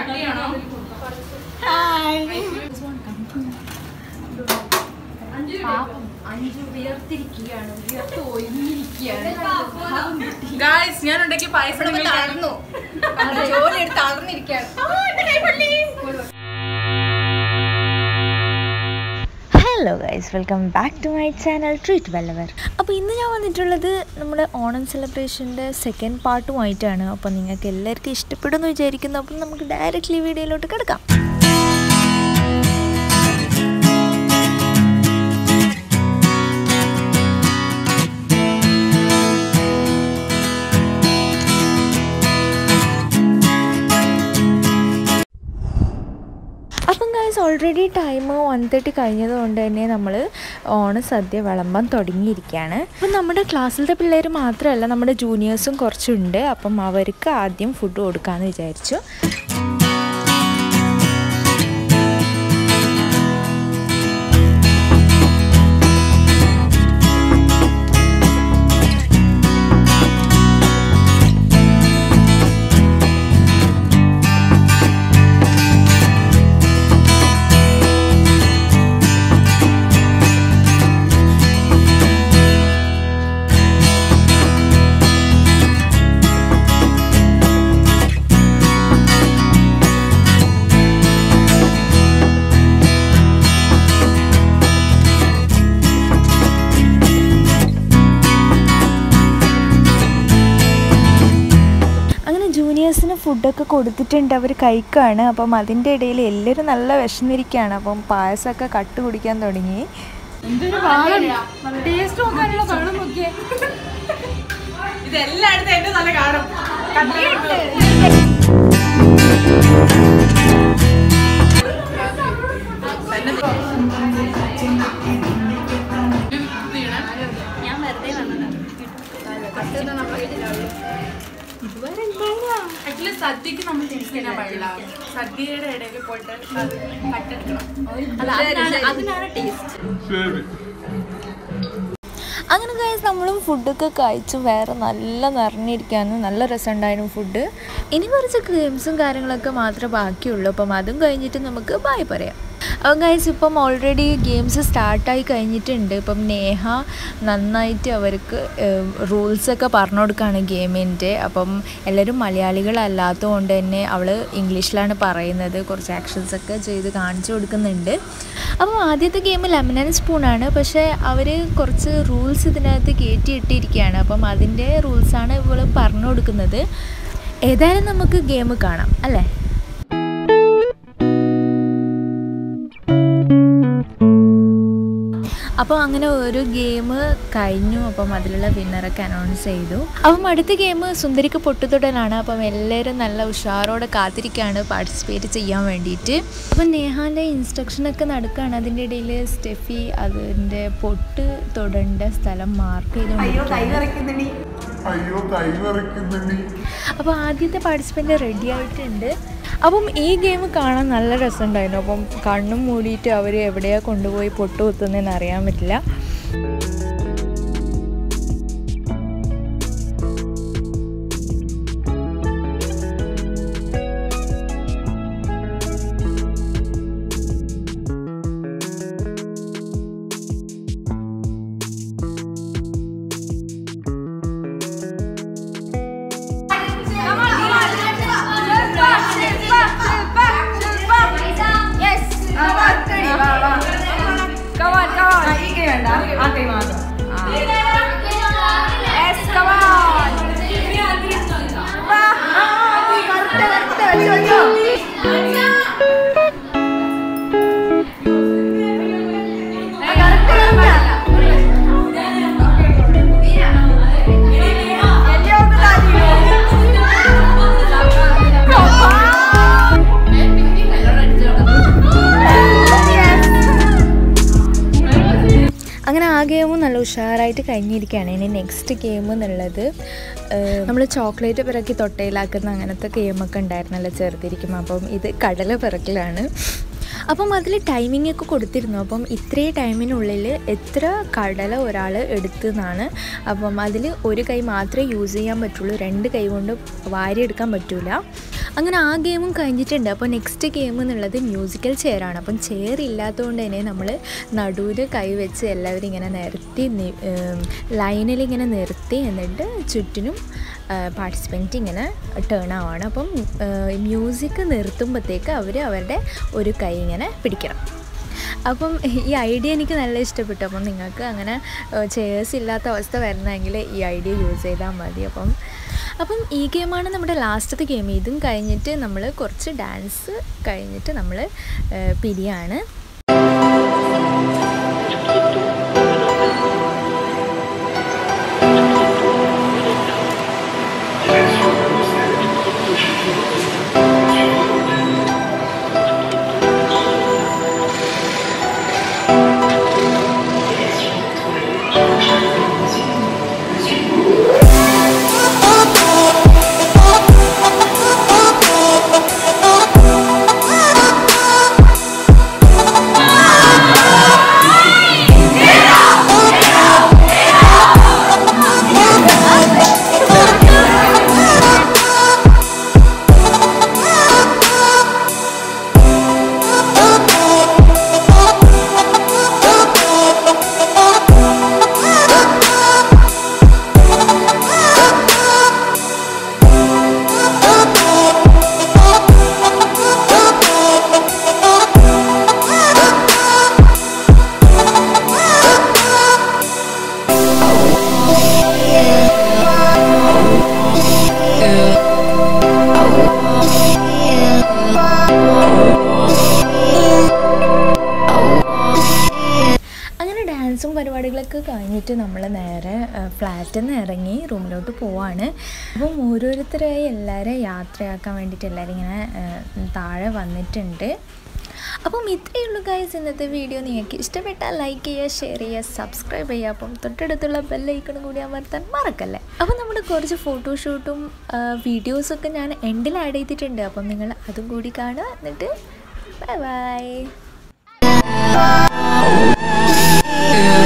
കള്ളിയാണോ അഞ്ചു വിയർത്തിരിക്കുകയാണ് വിയർത്ത് ഒഴിഞ്ഞിരിക്കുകയാണ് ഗായ്സ് ഞാൻ ഉണ്ടാക്കിയ പായസം നിങ്ങൾ തളർന്നു ജോലി എടുത്ത് തളർന്നിരിക്കുകയാണ് hello guys welcome back to my channel treat വെല്ലവർ അപ്പോൾ ഇന്ന് ഞാൻ വന്നിട്ടുള്ളത് നമ്മുടെ ഓണം സെലിബ്രേഷൻ്റെ സെക്കൻഡ് പാർട്ടുമായിട്ടാണ് അപ്പോൾ നിങ്ങൾക്ക് എല്ലാവർക്കും ഇഷ്ടപ്പെടുമെന്ന് വിചാരിക്കുന്നു അപ്പം നമുക്ക് ഡയറക്റ്റ്ലി വീഡിയോയിലോട്ട് കിടക്കാം അപ്പം guys already time one thirty കഴിഞ്ഞതുകൊണ്ട് തന്നെ നമ്മൾ ഓണ സദ്യ വിളമ്പാൻ തുടങ്ങിയിരിക്കുകയാണ് അപ്പം നമ്മുടെ ക്ലാസ്സിലത്തെ പിള്ളേർ മാത്രമല്ല നമ്മുടെ ജൂനിയേഴ്സും കുറച്ചുണ്ട് അപ്പം അവർക്ക് ആദ്യം ഫുഡ് കൊടുക്കാമെന്ന് വിചാരിച്ചു അങ്ങനെ ജൂനിയേഴ്സിന് ഫുഡൊക്കെ കൊടുത്തിട്ടുണ്ട് അവർ കഴിക്കുകയാണ് അപ്പം അതിൻ്റെ ഇടയിൽ എല്ലാവരും നല്ല വിശന്നിരിക്കുകയാണ് അപ്പം പായസമൊക്കെ കട്ട് കുടിക്കാൻ തുടങ്ങി ടേസ്റ്റ് നോക്കാനുള്ള വെള്ളം നോക്കിയേ ഇത് എല്ലായിടത്തും എന്റെ തല കാണും ഞാൻ വെറുതെ വന്നതാണ് ആക്ച്വലി സദ്യക്ക് നമ്മൾ ടേസ്റ്റ് ചെയ്യാൻ പാടില്ല സദ്യയുടെ ഇടയിൽ പോയിട്ട് അത് കട്ടെടുക്കണം അല്ല അതിനാണ് അതിനാണ് ടേസ്റ്റ് അങ്ങനെ ഗൈസ് നമ്മളും ഫുഡൊക്കെ കഴിച്ചു വേറെ നല്ല നിറഞ്ഞിരിക്കാനും നല്ല രസമുണ്ടായിരുന്നു ഫുഡ് ഇനി കുറച്ച് ഗെയിംസും കാര്യങ്ങളൊക്കെ മാത്രമേ ബാക്കിയുള്ളൂ അപ്പം അതും കഴിഞ്ഞിട്ട് നമുക്ക് ബായ് പറയാം അപ്പം ഗൈസ് ഇപ്പം ഓൾറെഡി ഗെയിംസ് സ്റ്റാർട്ടായി കഴിഞ്ഞിട്ടുണ്ട് ഇപ്പം നേഹ നന്നായിട്ട് അവർക്ക് റൂൾസൊക്കെ പറഞ്ഞു കൊടുക്കുകയാണ് ഗെയിമിൻ്റെ അപ്പം എല്ലാവരും മലയാളികളല്ലാത്തത് കൊണ്ട് തന്നെ അവൾ ഇംഗ്ലീഷിലാണ് പറയുന്നത് കുറച്ച് ആക്ഷൻസ് ഒക്കെ ചെയ്ത് കാണിച്ചു കൊടുക്കുന്നുണ്ട് അപ്പം ആദ്യത്തെ ഗെയിം ലെമൺ ആൻഡ് സ്പൂണാണ് പക്ഷേ അവർ കുറച്ച് റൂൾസ് ഇതിനകത്ത് കയറ്റിയിട്ടിരിക്കുകയാണ് അപ്പം അതിൻ്റെ റൂൾസാണ് ഇവൾ പറഞ്ഞു കൊടുക്കുന്നത് ഏതായാലും നമുക്ക് ഗെയിം കാണാം അല്ലേ അപ്പോൾ അങ്ങനെ ഒരു ഗെയിം കഴിഞ്ഞു അപ്പം അതിലുള്ള വിന്നറൊക്കെ അനൗൺസ് ചെയ്തു അപ്പം അടുത്ത ഗെയിം സുന്ദരിക്ക് പൊട്ടുതൊടലാണ് അപ്പം എല്ലാവരും നല്ല ഉഷാറോടെ കാത്തിരിക്കുകയാണ് പാർട്ടിസിപ്പേറ്റ് ചെയ്യാൻ വേണ്ടിയിട്ട് അപ്പം നേഹാൻ്റെ ഇൻസ്ട്രക്ഷനൊക്കെ നടക്കുകയാണ് അതിൻ്റെ ഇടയിൽ സ്റ്റെഫി അതിൻ്റെ പൊട്ട് തൊടേണ്ട സ്ഥലം മാർക്ക് ചെയ്തുകൊണ്ടിരിക്കുകയാണ് അയ്യോ കൈ വിറയ്ക്കുന്നുണ്ട് അപ്പോൾ ആദ്യത്തെ പാർട്ടിസിപ്പൻ്റ് റെഡി ആയിട്ടുണ്ട് അപ്പം ഈ ഗെയിം കാണാൻ നല്ല രസമുണ്ടായിരുന്നു അപ്പം കണ്ണും മൂടിയിട്ട് അവർ എവിടെയാണ് കൊണ്ടുപോയി പൊട്ട് കുത്തുന്നതെന്ന് അറിയാൻ പറ്റില്ല അങ്ങനെ ആ ഗെയിമും നല്ല ഉഷാറായിട്ട് കഴിഞ്ഞിരിക്കുകയാണ് ഇനി നെക്സ്റ്റ് ഗെയിം എന്നുള്ളത് നമ്മൾ ചോക്ലേറ്റ് പിറക്കി തൊട്ടയിലാക്കുന്ന അങ്ങനത്തെ ഗെയിമൊക്കെ ഉണ്ടായിരുന്നല്ലോ ചെറുതിരിക്കുമ്പോൾ അപ്പം ഇത് കടല പിറക്കലാണ് അപ്പം അതിൽ ടൈമിംഗ് ഒക്കെ കൊടുത്തിരുന്നു അപ്പം ഇത്രയും ടൈമിനുള്ളിൽ എത്ര കടല ഒരാൾ എടുത്തെന്നാണ് അപ്പം അതിൽ ഒരു കൈ മാത്രമേ യൂസ് ചെയ്യാൻ പറ്റുള്ളൂ രണ്ട് കൈ കൊണ്ട് വാരിയെടുക്കാൻ പറ്റില്ല അങ്ങനെ ആ ഗെയിമും കഴിഞ്ഞിട്ടുണ്ട് അപ്പോൾ നെക്സ്റ്റ് ഗെയിം എന്നുള്ളത് മ്യൂസിക്കൽ ചെയറാണ് അപ്പം ചെയർ ഇല്ലാത്തതുകൊണ്ട് തന്നെ നമ്മൾ നടുവിൽ കൈ വെച്ച് എല്ലാവരും ഇങ്ങനെ നിരത്തി ലൈനിൽ ഇങ്ങനെ നിർത്തി എന്നിട്ട് ചുറ്റിനും പാർട്ടിസിപ്പൻറ്റ് ഇങ്ങനെ ടേൺ ആവാണ് അപ്പം മ്യൂസിക് നിർത്തുമ്പോഴത്തേക്ക് അവർ അവരുടെ ഒരു കൈ ഇങ്ങനെ പിടിക്കണം അപ്പം ഈ ഐഡിയ എനിക്ക് നല്ല ഇഷ്ടപ്പെട്ടു അപ്പം നിങ്ങൾക്ക് അങ്ങനെ ചെയേഴ്സ് ഇല്ലാത്ത അവസ്ഥ വരുന്നതെങ്കിൽ ഈ ഐഡിയ യൂസ് ചെയ്താൽ മതി അപ്പം അപ്പം ഈ ഗെയിമാണ് നമ്മുടെ ലാസ്റ്റത്തെ ഗെയിം ഇതും കഴിഞ്ഞിട്ട് നമ്മൾ കുറച്ച് ഡാൻസ് കഴിഞ്ഞിട്ട് നമ്മൾ പിരിയാണ് അങ്ങനെ ഡാൻസും പരിപാടികളൊക്കെ കഴിഞ്ഞിട്ട് നമ്മൾ നേരെ ഫ്ലാറ്റിൽ നിന്ന് ഇറങ്ങി റൂമിലോട്ട് പോവാണ് അപ്പം ഓരോരുത്തരായി എല്ലാവരെയും യാത്രയാക്കാൻ വേണ്ടിയിട്ട് എല്ലാവരും ഇങ്ങനെ ഏഹ്, താഴെ വന്നിട്ടുണ്ട് അപ്പം ഇത്രയേ ഉള്ളൂ ഗൈസ് ഇന്നത്തെ വീഡിയോ നിങ്ങൾക്ക് ഇഷ്ടപ്പെട്ടാൽ ലൈക്ക് ചെയ്യുക ഷെയർ ചെയ്യുക സബ്സ്ക്രൈബ് ചെയ്യുക അപ്പം തൊട്ടടുത്തുള്ള ബെല്ലൈക്കണും കൂടി അമർത്താൻ മറക്കല്ലേ അപ്പം നമ്മുടെ കുറച്ച് ഫോട്ടോഷൂട്ടും വീഡിയോസൊക്കെ ഞാൻ എൻഡിൽ ആഡ് ചെയ്തിട്ടുണ്ട് അപ്പം നിങ്ങൾ അതും കൂടി കാണുക എന്നിട്ട് ബൈ ബൈ